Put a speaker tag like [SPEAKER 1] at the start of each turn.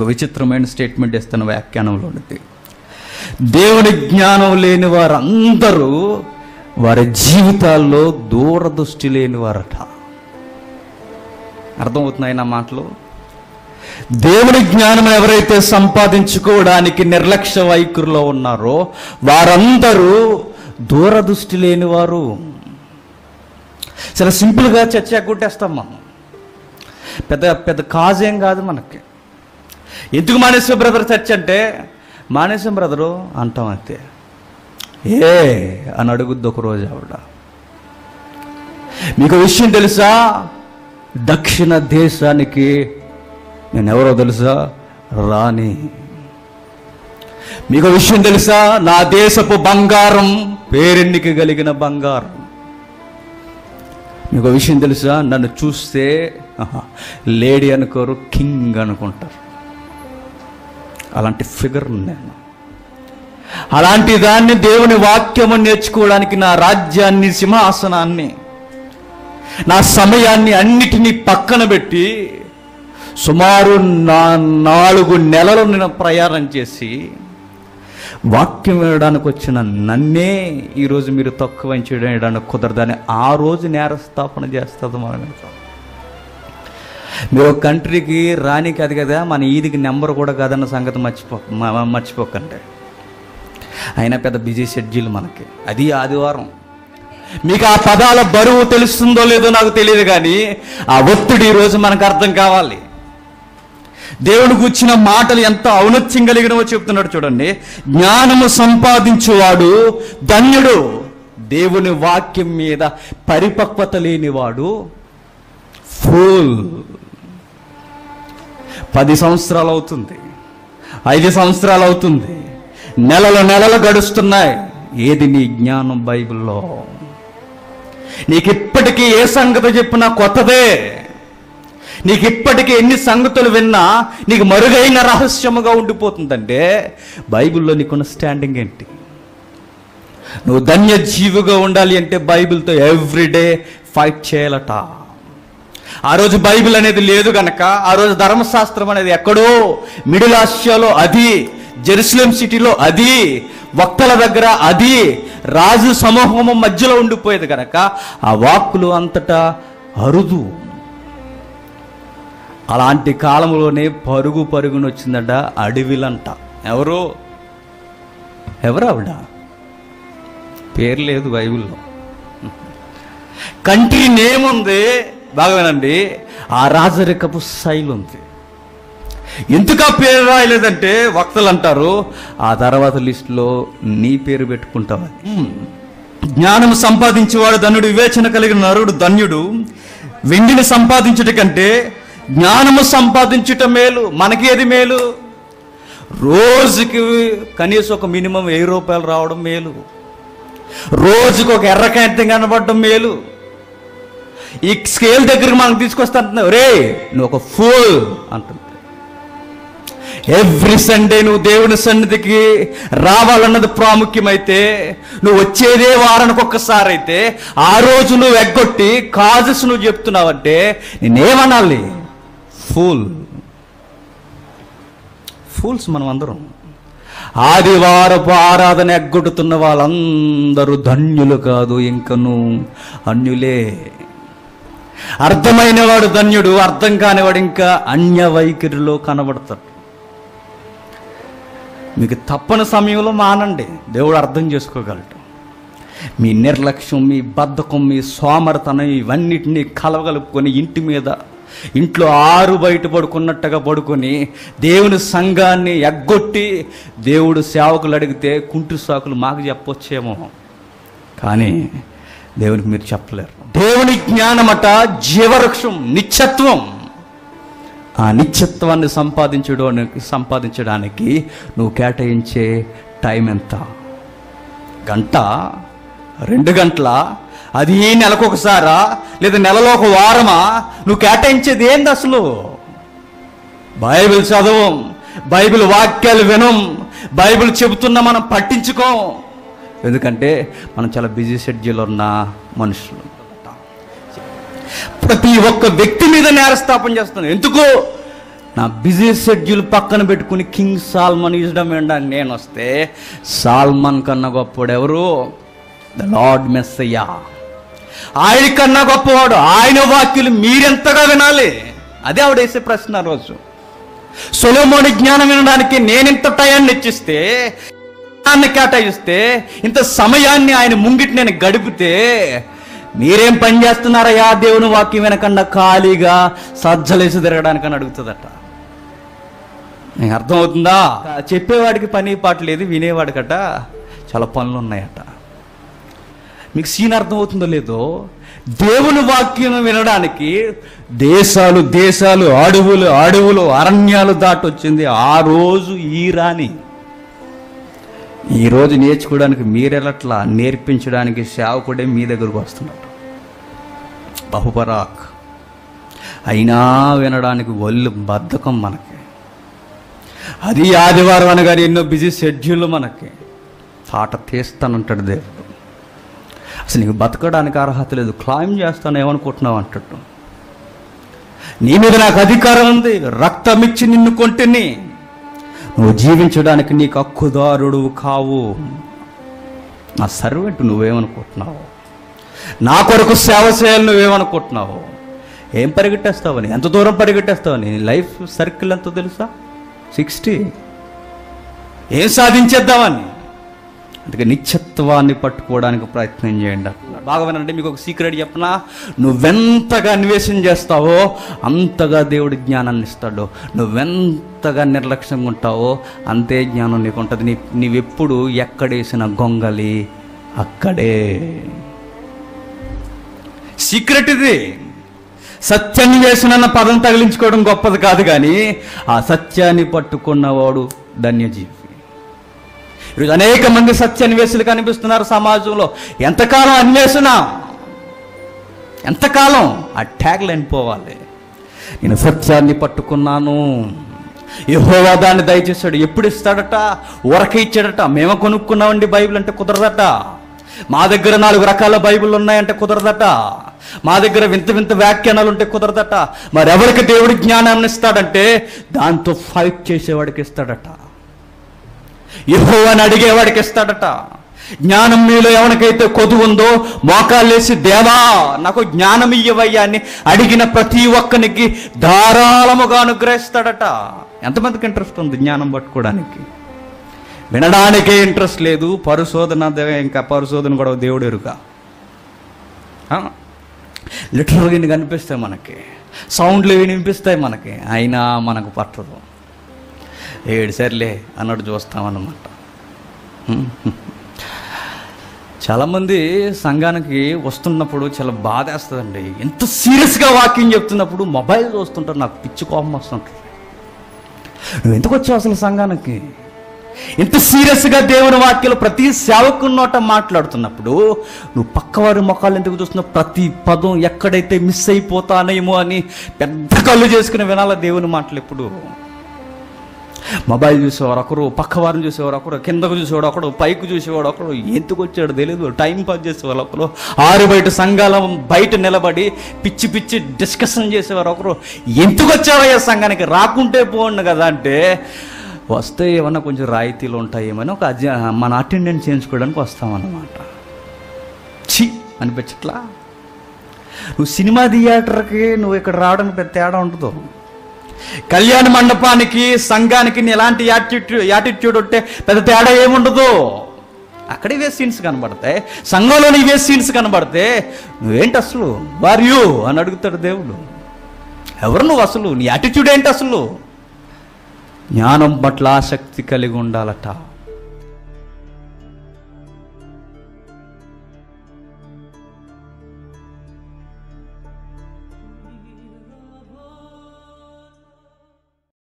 [SPEAKER 1] విచిత్రమైన స్టేట్మెంట్ ఇస్తున్న వ్యాఖ్యానంలో ఉన్నది దేవుని జ్ఞానం లేని వారందరూ వారి జీవితాల్లో దూరదృష్టి లేని వారట అర్థమవుతున్నాయి నా మాటలు దేవుని జ్ఞానం ఎవరైతే సంపాదించుకోవడానికి నిర్లక్ష్య వైఖరిలో ఉన్నారో వారందరూ దూరదృష్టి లేని వారు చాలా సింపుల్గా చర్చ కొట్టేస్తాం మనం పెద్ద పెద్ద కాజ్ ఏం కాదు మనకి ఎందుకు మానేశ్వర బ్రదర్ చర్చ అంటే మానేశ్వరం బ్రదరు అంటాం అంతే ఏ అని అడుగుద్ది ఒక రోజు ఆవిడ మీకు విషయం తెలుసా దక్షిణ దేశానికి నేను ఎవరో తెలుసా రాణి మీకు విషయం తెలుసా నా దేశపు బంగారం పేరెన్నిక కలిగిన బంగారం మీకు విషయం తెలుసా నన్ను చూస్తే ఆహా, లేడీ అనుకోరు కింగ్ అనుకుంటారు అలాంటి ఫిగర్ నేను అలాంటి దాన్ని దేవుని వాక్యము నేర్చుకోవడానికి నా రాజ్యాన్ని సింహాసనాన్ని నా సమయాన్ని అన్నిటినీ పక్కన పెట్టి సుమారు నా నాలుగు నెలలు నేను ప్రయాణం చేసి వాక్యం వినడానికి వచ్చిన నన్నే ఈరోజు మీరు తక్కువ చేయడానికి కుదరదని ఆ రోజు నేరస్థాపన చేస్తుంది మన మీద మీరు ఒక కంట్రీకి రానికి అది కదా మన ఈదికి నెంబర్ కూడా కాదన్న సంగతి మర్చిపో మ- మ- మర్చిపోకండి అయినా పెద్ద బిజీ షెడ్యూల్ మనకి అది ఆదివారం మీకు ఆ పదాల బరువు తెలుస్తుందో లేదో నాకు తెలియదు కానీ ఆ ఒత్తిడి ఈరోజు మనకు అర్థం కావాలి దేవుడు కూర్చిన మాటలు ఎంత ఔన్నత్యం కలిగినవో చెప్తున్నాడు చూడండి జ్ఞానము సంపాదించువాడు ధన్యుడు దేవుని వాక్యం మీద పరిపక్వత లేనివాడు ఫూల్ పది సంవత్సరాలు అవుతుంది ఐదు సంవత్సరాలు అవుతుంది నెలలు నెలలు గడుస్తున్నాయి ఏది నీ జ్ఞానం బైబిల్లో నీకు ఇప్పటికీ ఏ సంగతి చెప్పినా కొత్తదే నీకు ఇప్పటికీ ఎన్ని సంగతులు విన్నా నీకు మరుగైన రహస్యముగా ఉండిపోతుందంటే బైబిల్లో నీకున్న స్టాండింగ్ ఏంటి నువ్వు ధన్య జీవిగా ఉండాలి అంటే బైబిల్తో ఎవ్రీడే ఫైట్ చేయాలట ఆ రోజు బైబిల్ అనేది లేదు గనక ఆ రోజు ధర్మశాస్త్రం అనేది ఎక్కడో మిడిల్ ఆసియాలో అది జెరూసలేం సిటీలో అది వక్తల దగ్గర అది రాజు సమూహము మధ్యలో ఉండిపోయేది గనక ఆ వాక్కులు అంతటా అరుదు అలాంటి కాలంలోనే పరుగు పరుగున వచ్చిందట అడవిలంట ఎవరు ఎవరు ఆవిడ పేరు లేదు బైబిల్లో కంట్రీ నేమ్ ఉంది బాగా వినండి ఆ రాజరికపు శైలి ఉంది ఎందుకు ఆ పేరు రాయలేదంటే వక్తలు అంటారు ఆ తర్వాత లిస్టులో నీ పేరు పెట్టుకుంటావు జ్ఞానం సంపాదించేవాడు ధనుడు వివేచన కలిగిన నరుడు ధన్యుడు వెండిని సంపాదించుట కంటే జ్ఞానము సంపాదించుట మేలు మనకి ఏది మేలు రోజుకి కనీసం ఒక మినిమం వెయ్యి రూపాయలు రావడం మేలు రోజుకు ఒక ఎర్ర కాగితం కనబడడం మేలు ఈ స్కేల్ దగ్గరికి మనకు తీసుకొస్తా రే నువ్వు ఒక ఫుల్ అంటుంది ఎవ్రీ సండే నువ్వు దేవుని సన్నిధికి రావాలన్నది ప్రాముఖ్యమైతే నువ్వు వచ్చేదే వారానికి ఒక్కసారి అయితే ఆ రోజు నువ్వు ఎగ్గొట్టి కాజెస్ నువ్వు చెప్తున్నావంటే నేనేమనాలి ఫూల్ ఫూల్స్ మనం అందరం ఆదివారపు ఆరాధన ఎగ్గొట్టుతున్న వాళ్ళందరూ ధన్యులు కాదు ఇంకను అన్యులే అర్థమైన వాడు ధన్యుడు అర్థం కానివాడు ఇంకా అన్య వైఖరిలో కనబడతాడు మీకు తప్పని సమయంలో మానండి దేవుడు అర్థం చేసుకోగలడు మీ నిర్లక్ష్యం మీ బద్ధకం మీ సోమరతనం ఇవన్నిటినీ కలవగలుపుకొని ఇంటి మీద ఇంట్లో ఆరు బయట పడుకున్నట్టుగా పడుకొని దేవుని సంఘాన్ని ఎగ్గొట్టి దేవుడు సేవకులు అడిగితే కుంటు సాకులు మాకు చెప్పొచ్చేమో కానీ దేవునికి మీరు చెప్పలేరు దేవుని జ్ఞానమట జీవవృక్షం నిత్యత్వం ఆ నిత్యత్వాన్ని సంపాదించడానికి సంపాదించడానికి నువ్వు కేటాయించే టైం ఎంత గంట రెండు గంటల అది ఈ నెలకు ఒకసారా లేదా నెలలో ఒక వారమా నువ్వు కేటాయించేది ఏంది అసలు బైబిల్ చదవం బైబిల్ వాక్యాలు వినం బైబిల్ చెబుతున్నా మనం పట్టించుకోం ఎందుకంటే మనం చాలా బిజీ షెడ్యూల్ ఉన్న మనుషులు ప్రతి ఒక్క వ్యక్తి మీద నేరస్థాపన చేస్తున్నాం ఎందుకు నా బిజీ షెడ్యూల్ పక్కన పెట్టుకుని కింగ్ సాల్మన్ యూజ్డమ్ వినడానికి నేను వస్తే సాల్మన్ కన్నా గొప్పవాడు ఎవరు ద లార్డ్ మెస్సయ్యా ఆయన కన్నా గొప్పవాడు ఆయన వాక్యులు మీరెంతగా వినాలి అదే ఆవిడ వేసే ప్రశ్న ఆ రోజు సొలోమోని జ్ఞానం వినడానికి నేను ఇంత టయాన్ని ఇచ్చిస్తే సమయాన్ని కేటాయిస్తే ఇంత సమయాన్ని ఆయన ముంగిటి నేను గడిపితే మీరేం పని చేస్తున్నారయ్యా దేవుని వాక్యం వినకుండా ఖాళీగా సజ్జలేసి తిరగడానికని అడుగుతుందట నీకు అర్థమవుతుందా చెప్పేవాడికి పని పాట లేదు వినేవాడికట చాలా పనులు ఉన్నాయట మీకు సీన్ అర్థమవుతుందో లేదో దేవుని వాక్యం వినడానికి దేశాలు దేశాలు అడవులు అడవులు అరణ్యాలు దాటొచ్చింది ఆ రోజు ఈ రాణి ఈ రోజు నేర్చుకోవడానికి మీరెలట్లా నేర్పించడానికి సేవకుడే మీ దగ్గరకు వస్తున్నాడు బహుపరాక్ అయినా వినడానికి ఒళ్ళు బద్ధకం మనకి అది ఆదివారం అనగానే ఎన్నో బిజీ షెడ్యూల్ మనకి తాట తీస్తానంటాడు దేవుడు అసలు నీకు బతకడానికి అర్హత లేదు క్లైమ్ చేస్తాను ఏమనుకుంటున్నావు అంటాడు నీ మీద నాకు అధికారం ఉంది రక్తం ఇచ్చి నిన్ను కొంటిని నువ్వు జీవించడానికి నీకు హక్కుదారుడు కావు నా సర్వెంట్ నువ్వేమనుకుంటున్నావు నా కొరకు సేవ చేయాలి నువ్వేమనుకుంటున్నావు ఏం పరిగెట్టేస్తావని ఎంత దూరం పరిగెట్టేస్తావని నీ లైఫ్ సర్కిల్ ఎంతో తెలుసా సిక్స్టీ ఏం సాధించేద్దామని అందుకే నిత్యత్వాన్ని పట్టుకోవడానికి ప్రయత్నం చేయండి అంటున్నాడు బాగా వినండి మీకు ఒక సీక్రెట్ చెప్పనా నువ్వెంతగా అన్వేషణ చేస్తావో అంతగా దేవుడి జ్ఞానాన్ని ఇస్తాడు నువ్వెంతగా నిర్లక్ష్యంగా ఉంటావో అంతే జ్ఞానం నీకు ఉంటుంది నీ నీవెప్పుడు ఎక్కడేసిన గొంగలి అక్కడే సీక్రెట్ ఇది సత్యాన్వేషణ అన్న పదం తగిలించుకోవడం గొప్పది కాదు కానీ ఆ సత్యాన్ని పట్టుకున్నవాడు ధన్యజీవి ఈరోజు అనేక మంది సత్య అన్వేషులు కనిపిస్తున్నారు సమాజంలో ఎంతకాలం అన్వేషణ ఎంతకాలం ఆ ట్యాగ్ లైన్ పోవాలి నేను సత్యాన్ని పట్టుకున్నాను యెహోవా దాన్ని దయచేశాడు ఎప్పుడు ఇస్తాడట ఉరక ఇచ్చాడట మేము కొనుక్కున్నామండి బైబిల్ అంటే కుదరదట మా దగ్గర నాలుగు రకాల బైబిల్ ఉన్నాయంటే కుదరదట మా దగ్గర వింత వింత వ్యాఖ్యానాలు ఉంటే కుదరదట మరి ఎవరికి దేవుడి జ్ఞానాన్ని ఇస్తాడంటే దాంతో ఫైట్ చేసేవాడికి ఇస్తాడట యెహోవాని అడిగేవాడికి ఇస్తాడట జ్ఞానం మీలో ఎవరికైతే కొదువు ఉందో మోకాళ్ళేసి దేవా నాకు జ్ఞానం ఇయ్యవయ్యా అని అడిగిన ప్రతి ఒక్కనికి ధారాళముగా అనుగ్రహిస్తాడట ఎంతమందికి ఇంట్రెస్ట్ ఉంది జ్ఞానం పట్టుకోవడానికి వినడానికే ఇంట్రెస్ట్ లేదు పరిశోధన దే- ఇంకా పరిశోధన కూడా దేవుడు ఎరుక లిటరల్గా ఇన్ని కనిపిస్తాయి మనకి సౌండ్లు ఇవి వినిపిస్తాయి మనకి అయినా మనకు పట్టదు ఏడు సర్లే అన్నట్టు చూస్తామన్నమాట హ్మ్. చాలామంది సంఘానికి వస్తున్నప్పుడు చాలా బాధేస్తుందండి ఎంత సీరియస్గా వాకింగ్ చెప్తున్నప్పుడు మొబైల్ చూస్తుంటారు నాకు పిచ్చి కోపం వస్తుంటుంది నువ్వు ఎందుకు వచ్చావు అసలు సంఘానికి ఇంత సీరియస్గా దేవుని వాక్యాలు ప్రతి సేవకు నోట మాట్లాడుతున్నప్పుడు నువ్వు పక్కవారి ముఖాలు ఎందుకు చూస్తున్నావు ప్రతి పదం ఎక్కడైతే మిస్ అయిపోతానేమో అని పెద్ద కళ్ళు చేసుకుని వినాల దేవుని మాటలు ఎప్పుడు మొబైల్ చూసేవారు ఒకరు పక్కవారిని చూసేవారు ఒకరు కిందకు చూసేవాడు ఒకడు పైకి చూసేవాడు ఒకడు ఎందుకు వచ్చాడు తెలియదు టైం పాస్ చేసేవారు ఒకరు ఆరు బయట సంఘాల బయట నిలబడి పిచ్చి పిచ్చి డిస్కషన్ చేసేవారు ఒకరు ఎందుకు వచ్చావయ్యా సంఘానికి రాకుంటే పోండి కదా అంటే వస్తే ఏమన్నా కొంచెం రాయితీలు ఉంటాయేమని ఒక అజ మన అటెండెన్స్ చేయించుకోవడానికి వస్తామన్నమాట ఛీ అనిపించట్లా నువ్వు సినిమా థియేటర్కి నువ్వు ఇక్కడ రావడానికి పెద్ద తేడా ఉంటుందో కళ్యాణ మండపానికి సంఘానికి నీ ఎలాంటి యాటిట్యూడ్ యాటిట్యూడ్ ఉంటే పెద్ద తేడా ఏముండదు అక్కడ ఇవే సీన్స్ కనబడతాయి సంఘంలోని ఇవే సీన్స్ కనబడితే నువ్వేంటి అసలు వార్ యూ అని అడుగుతాడు దేవుడు ఎవరు నువ్వు అసలు నీ యాటిట్యూడ్ ఏంటి అసలు జ్ఞానం పట్ల ఆసక్తి కలిగి ఉండాలట